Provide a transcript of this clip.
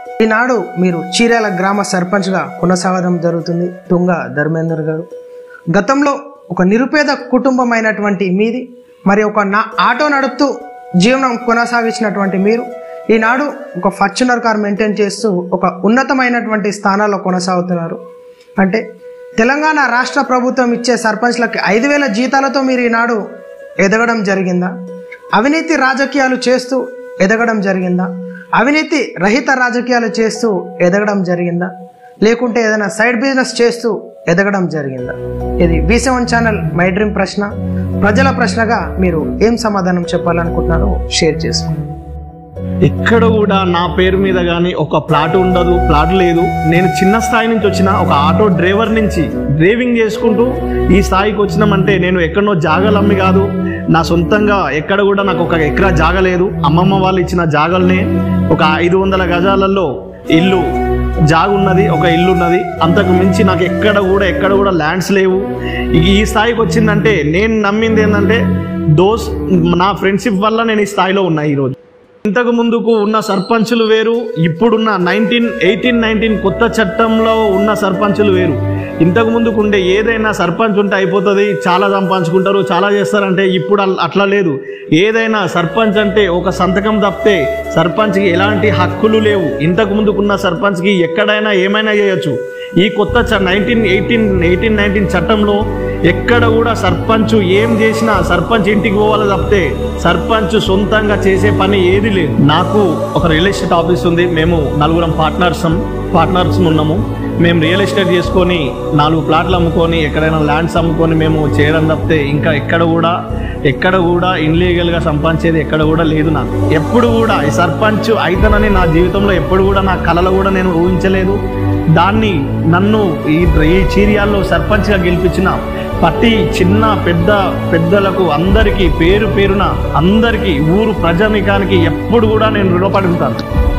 ఈనాడు మీరు చీరాల గ్రామ సర్పంచ్గా కొనసాగడం జరుగుతుంది తుంగ ధర్మేందర్ గారు గతంలో ఒక నిరుపేద కుటుంబం అయినటువంటి మీది మరి ఒక నా ఆటో నడుపుతూ జీవనం కొనసాగించినటువంటి మీరు ఈనాడు ఒక ఫార్చునర్ కార్ మెయింటైన్ చేస్తూ ఒక ఉన్నతమైనటువంటి స్థానాల్లో కొనసాగుతున్నారు అంటే తెలంగాణ రాష్ట్ర ప్రభుత్వం ఇచ్చే సర్పంచ్లకి ఐదు వేల జీతాలతో మీరు ఈనాడు ఎదగడం జరిగిందా అవినీతి రాజకీయాలు చేస్తూ ఎదగడం జరిగిందా అవినీతి రహిత రాజకీయాలు చేస్తూ ఎదగడం జరిగిందా లేకుంటే ఏదైనా సైడ్ బిజినెస్ చేస్తూ ఎదగడం జరిగిందా ఇది B seven channel my dream ప్రశ్న ప్రజల ప్రశ్నగా మీరు ఏం సమాధానం చెప్పాలనుకుంటున్నారో షేర్ చేసుకోండి ఎక్కడ కూడా నా పేరు మీద కానీ ఒక ప్లాట్ ఉండదు ప్లాట్ లేదు నేను చిన్న స్థాయి నుంచి వచ్చిన ఒక ఆటో డ్రైవర్ నుంచి డ్రైవింగ్ చేసుకుంటూ ఈ స్థాయికి వచ్చినామంటే నేను ఎక్కడనో జాగాలు అమ్మి కాదు నా సొంతంగా ఎక్కడ కూడా నాకు ఒక ఎకరా జాగ లేదు అమ్మమ్మ వాళ్ళు ఇచ్చిన జాగల్నే ఒక ఐదు వందల గజాలలో ఇల్లు జాగు ఉన్నది ఒక ఇల్లు ఉన్నది అంతకు మించి నాకు ఎక్కడ కూడా ఎక్కడ కూడా ల్యాండ్స్ లేవు ఈ- ఈ స్థాయికి వచ్చిందంటే నేను నమ్మింది ఏంటంటే దోస్ నా ఫ్రెండ్షిప్ వల్ల నేను ఈ స్థాయిలో ఉన్నా ఈరోజు ఇంతకు ముందుకు ఉన్న సర్పంచులు వేరు ఇప్పుడున్న నైన్టీన్ ఎయిటీన్ నైన్టీన్ కొత్త చట్టంలో ఉన్న సర్పంచులు వేరు ఇంతకు ముందుకు ఉండే ఏదైనా సర్పంచ్ ఉంటే అయిపోతుంది చాలా సంపాదించుకుంటారు చాలా చేస్తారంటే ఇప్పుడు అల్- అట్లా లేదు ఏదైనా సర్పంచ్ అంటే ఒక సంతకం తప్పితే సర్పంచ్కి ఎలాంటి హక్కులు లేవు ఇంతకు ముందుకున్న సర్పంచ్కి ఎక్కడైనా ఏమైనా చేయొచ్చు ఈ కొత్త చ నైన్టీన్ ఎయిటీన్ ఎయిటీన్ నైన్టీన్ చట్టంలో ఎక్కడ కూడా సర్పంచ్ ఏం చేసినా సర్పంచ్ ఇంటికి పోవాలి తప్పితే సర్పంచ్ సొంతంగా చేసే పని ఏది లేదు నాకు ఒక రియల్ ఎస్టేట్ ఆఫీస్ ఉంది మేము నలుగురం పార్ట్నర్స్ పార్ట్నర్స్ ఉన్నాము మేము రియల్ ఎస్టేట్ చేసుకొని నాలుగు ప్లాట్లు అమ్ముకొని ఎక్కడైనా ల్యాండ్స్ అమ్ముకొని మేము చేయడం తప్పితే ఇంకా ఎక్కడ కూడా ఎక్కడ కూడా ఇన్లీగల్గా సంపాదించేది ఎక్కడ కూడా లేదు నాకు ఎప్పుడు కూడా ఈ సర్పంచ్ అయితేనని నా జీవితంలో ఎప్పుడు కూడా నా కళలో కూడా నేను ఊహించలేదు దాన్ని నన్ను ఈ ఈ చీరియాల్లో సర్పంచ్గా గెలిపించిన ప్రతి చిన్న పెద్ద పెద్దలకు అందరికీ పేరు పేరున అందరికీ ఊరు ప్రజానికానికి ఎప్పుడు కూడా నేను రుణపడి ఉంటాను